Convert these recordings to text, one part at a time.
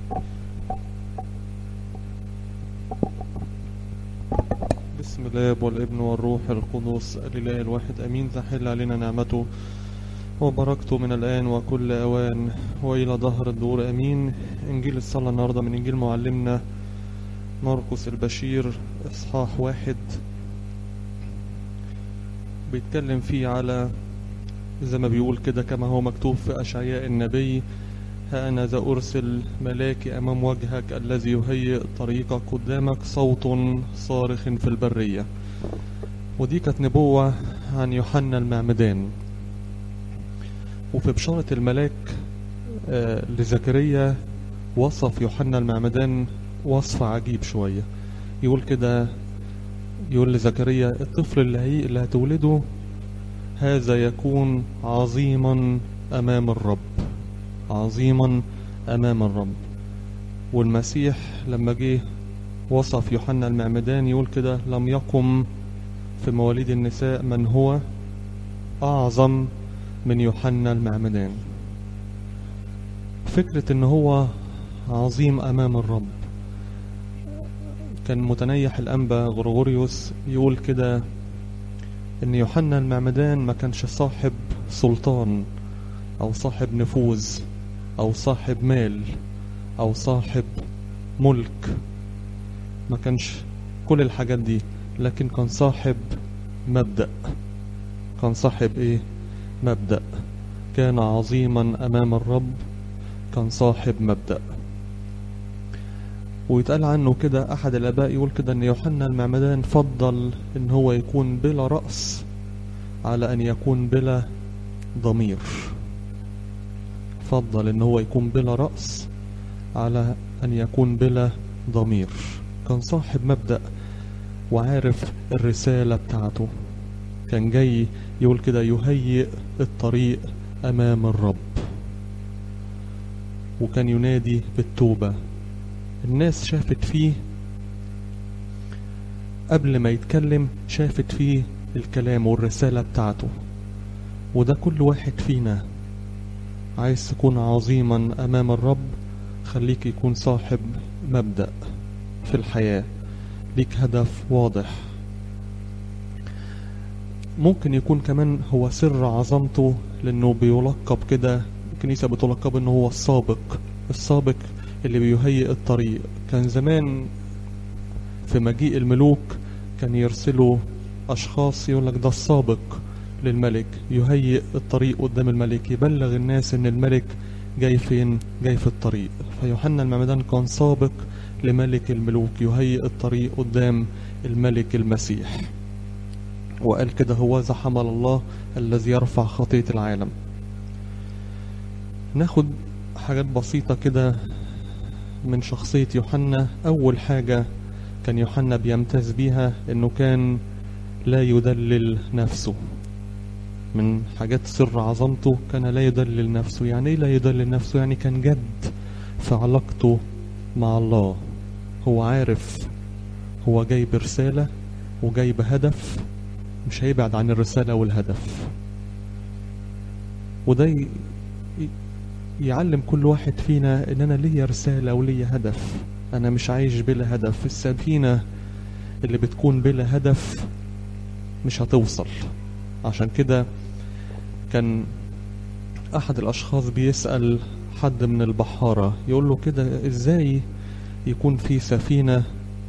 بسم الاب والابن والروح القدس الاله الواحد امين تحل علينا نعمته وبركته من الان وكل اوان والى ظهر الدور امين انجيل الصلاه النهارده من انجيل معلمنا مرقس البشير اصحاح واحد بيتكلم فيه على زي ما بيقول كده كما هو مكتوب في اشعياء النبي ها أنا ذا أرسل ملاكي أمام وجهك الذي يهيئ طريقك قدامك صوت صارخ في البرية ودي كانت نبوة عن يوحنا المعمدان وفي بشارة الملاك آه لزكريا وصف يوحنا المعمدان وصف عجيب شوية يقول كده يقول لزكريا الطفل اللي, هي اللي هتولده هذا يكون عظيما أمام الرب عظيما امام الرب والمسيح لما جه وصف يوحنا المعمدان يقول كده لم يقم في مواليد النساء من هو اعظم من يوحنا المعمدان فكرة ان هو عظيم امام الرب كان متنيح الانبا غرغوريوس يقول كده ان يوحنا المعمدان ما كانش صاحب سلطان او صاحب نفوذ او صاحب مال او صاحب ملك ما كانش كل الحاجات دي لكن كان صاحب مبدأ كان صاحب ايه مبدأ كان عظيما امام الرب كان صاحب مبدأ ويتقال عنه كده احد الاباء يقول كده ان يوحنا المعمدان فضل ان هو يكون بلا رأس على ان يكون بلا ضمير فضل ان هو يكون بلا رأس على ان يكون بلا ضمير كان صاحب مبدأ وعارف الرسالة بتاعته كان جاي يقول كده يهيئ الطريق امام الرب وكان ينادي بالتوبة الناس شافت فيه قبل ما يتكلم شافت فيه الكلام والرسالة بتاعته وده كل واحد فينا عايز تكون عظيما امام الرب خليك يكون صاحب مبدأ في الحياة ليك هدف واضح ممكن يكون كمان هو سر عظمته لانه بيلقب كده الكنيسة بتلقب انه هو السابق السابق اللي بيهيئ الطريق كان زمان في مجيء الملوك كان يرسلوا اشخاص يقول لك ده السابق للملك يهيئ الطريق قدام الملك يبلغ الناس ان الملك جاي فين جاي في الطريق فيوحنا المعمدان كان سابق لملك الملوك يهيئ الطريق قدام الملك المسيح وقال كده هو ذا حمل الله الذي يرفع خطية العالم ناخد حاجات بسيطة كده من شخصية يوحنا أول حاجة كان يوحنا بيمتاز بيها إنه كان لا يدلل نفسه من حاجات سر عظمته كان لا يدلل نفسه يعني ايه لا يدلل نفسه يعني كان جد في علاقته مع الله هو عارف هو جاي برسالة وجاي بهدف مش هيبعد عن الرسالة والهدف وده يعلم كل واحد فينا ان انا ليا رسالة وليا هدف انا مش عايش بلا هدف السفينة اللي بتكون بلا هدف مش هتوصل عشان كده كان احد الاشخاص بيسأل حد من البحارة يقول له كده ازاي يكون في سفينة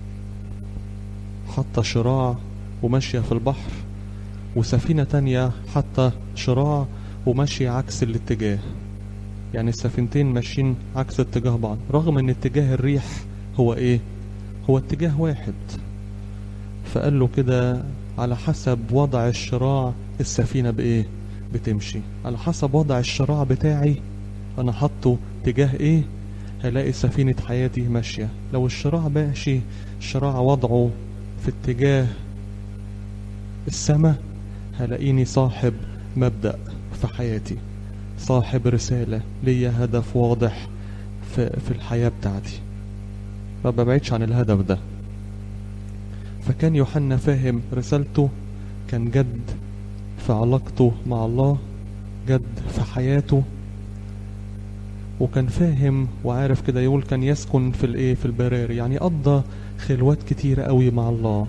حتى شراع وماشية في البحر وسفينة تانية حتى شراع وماشية عكس الاتجاه يعني السفينتين ماشيين عكس اتجاه بعض رغم ان اتجاه الريح هو ايه هو اتجاه واحد فقال له كده على حسب وضع الشراع السفينة بايه بتمشي على حسب وضع الشراع بتاعي انا حاطه اتجاه ايه هلاقي سفينة حياتي ماشية لو الشراع ماشي الشراع وضعه في اتجاه السماء هلاقيني صاحب مبدأ في حياتي صاحب رسالة ليا هدف واضح في, في الحياة بتاعتي ما ببعدش عن الهدف ده فكان يوحنا فاهم رسالته كان جد في علاقته مع الله جد في حياته وكان فاهم وعارف كده يقول كان يسكن في الايه في البراري يعني قضى خلوات كتيرة قوي مع الله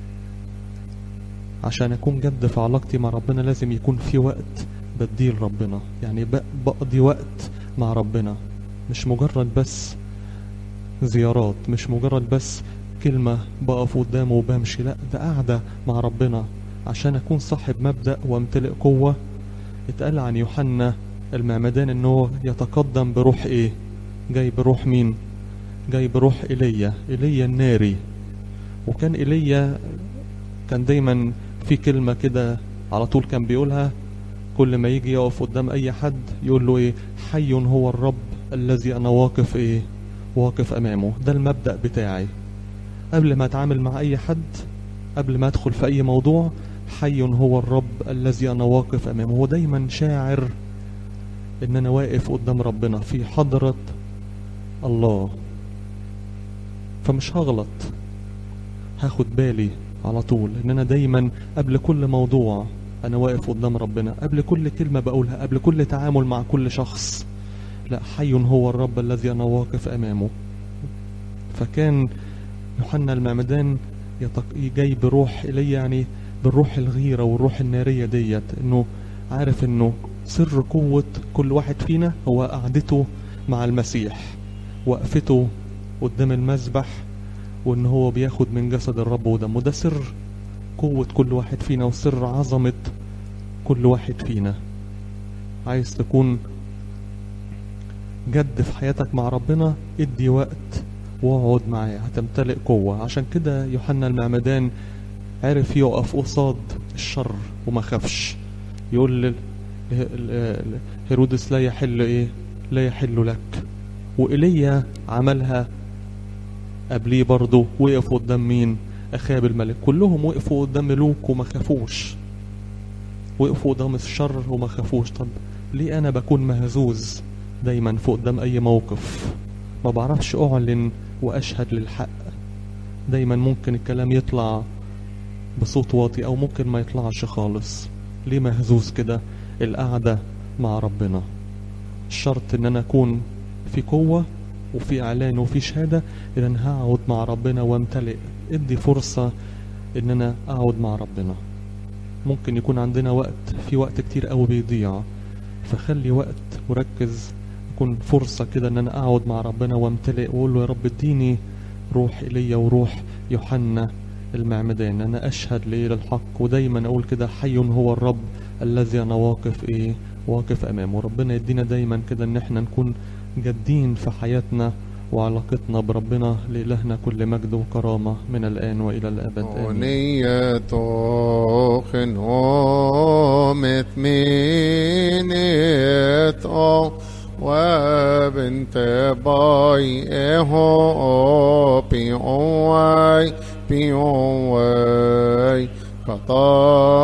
عشان اكون جد في علاقتي مع ربنا لازم يكون في وقت بديه لربنا يعني ب- بقضي وقت مع ربنا مش مجرد بس زيارات مش مجرد بس كلمة بقف قدامه وبمشي لا ده قاعدة مع ربنا عشان أكون صاحب مبدأ وامتلئ قوة اتقال عن يوحنا المعمدان ان هو يتقدم بروح ايه جاي بروح مين جاي بروح ايليا ايليا الناري وكان ايليا كان دايما في كلمة كده على طول كان بيقولها كل ما يجي يقف قدام اي حد يقول له ايه حي هو الرب الذي انا واقف ايه واقف امامه ده المبدأ بتاعي قبل ما اتعامل مع اي حد قبل ما ادخل في اي موضوع حي هو الرب الذي انا واقف امامه هو دايما شاعر ان انا واقف قدام ربنا في حضرة الله فمش هغلط هاخد بالي على طول ان انا دايما قبل كل موضوع انا واقف قدام ربنا قبل كل كلمة بقولها قبل كل تعامل مع كل شخص لا حي هو الرب الذي انا واقف امامه فكان يوحنا المعمدان يتق... جاي بروح إلي يعني بالروح الغيرة والروح النارية ديت انه عارف انه سر قوة كل واحد فينا هو قعدته مع المسيح وقفته قدام المذبح وان هو بياخد من جسد الرب ودمه ده سر قوة كل واحد فينا وسر عظمة كل واحد فينا عايز تكون جد في حياتك مع ربنا ادي وقت واقعد معاه هتمتلئ قوة عشان كده يوحنا المعمدان عرف يقف قصاد الشر وما خافش يقول لل- ل- ل- هيرودس لا يحل ايه لا يحل لك وإيليا عملها قبليه برضه وقف قدام مين أخاب الملك كلهم وقفوا قدام ملوك وما خافوش وقفوا قدام الشر وما خافوش طب ليه أنا بكون مهزوز دايما في قدام أي موقف ما بعرفش أعلن وأشهد للحق دايما ممكن الكلام يطلع بصوت واطي أو ممكن ما يطلعش خالص ليه مهزوز كده القعدة مع ربنا الشرط ان انا اكون في قوة وفي اعلان وفي شهادة ان انا هقعد مع ربنا وامتلئ ادي فرصة ان انا اقعد مع ربنا ممكن يكون عندنا وقت في وقت كتير قوي بيضيع فخلي وقت وركز يكون فرصة كده ان انا اقعد مع ربنا وامتلئ واقول له يا رب اديني روح ايليا وروح يوحنا المعمدان انا اشهد ليه للحق ودايما اقول كده حي هو الرب الذي انا واقف ايه واقف امامه ربنا يدينا دايما كده ان احنا نكون جادين في حياتنا وعلاقتنا بربنا لإلهنا كل مجد وكرامة من الآن وإلى الأبد آمين أغنية خنومت منت أو وبنت باي إهو بيوي بيوي خطا